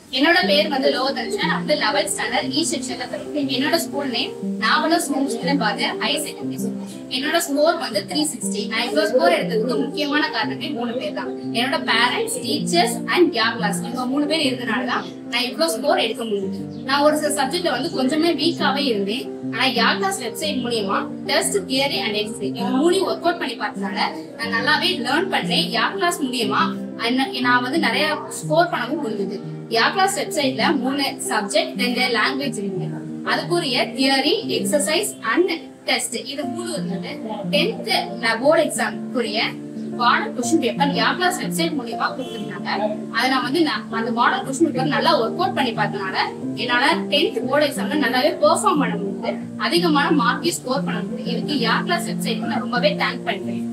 என்னோட பேர் வந்து லோகதர்ஷன் நான் வந்து லெவல்த் ஸ்டாண்டர்ட் இ செக்ஷன்ல படிக்கிறேன் என்னோட ஸ்கூல் நேம் நாவலும் ஸ்கூல் பாரு ஹை செகண்டரி என்னோட ஸ்கோர் வந்து த்ரீ சிக்ஸ்டி நான் இவ்வளவு ஸ்கோர் எடுத்ததுக்கு முக்கியமான காரணமே மூணு பேர் தான் என்னோட பேரண்ட்ஸ் டீச்சர்ஸ் அண்ட் கேப் கிளாஸ் இவங்க மூணு பேர் இருந்தனால தான் நான் இவ்வளவு ஸ்கோர் எடுக்க முடியுது நான் ஒரு சில சப்ஜெக்ட்ல வந்து கொஞ்சமே வீக்காவே இருந்தேன் ஆனா யா கிளாஸ் வெப்சைட் மூலியமா டெஸ்ட் தியரி அண்ட் எக்ஸிட் இது மூணையும் ஒர்க் அவுட் பண்ணி பார்த்தனால நான் நல்லாவே லேர்ன் பண்ணேன் யா கிளாஸ் மூலியமா என்ன- நான் வந்து நிறைய ஸ்கோர் பண்ணவும் முடிஞ்சது யா கிளாஸ் வெப்சைட்ல மூணு சப்ஜெக்ட் ரெண்டு லாங்குவேஜ் இருக்கு அதுக்குரிய தியரி எக்ஸசைஸ் அண்ட் டெஸ்ட் இது மூணு இருந்தது டென்த் போர்டு எக்ஸாம்க்குரிய மாடல் கொஸ்டின் பேப்பர் யா கிளாஸ் வெப்சைட் மூலியமா கொடுத்துருந்தாங்க அதை நான் வந்து நான் அந்த மாடல் கொஸ்டின் பேப்பர் நல்லா ஒர்க் அவுட் பண்ணி பார்த்தனால என்னால டென்த் போர்டு எக்ஸாம்ல நல்லாவே பெர்ஃபார்ம் பண்ண முடியுது அதிகமான மார்க்கே ஸ்கோர் பண்ண முடியுது இதுக்கு யா கிளாஸ் வெப்சைட் நான் ரொம்பவே தேங்க் பண்றேன்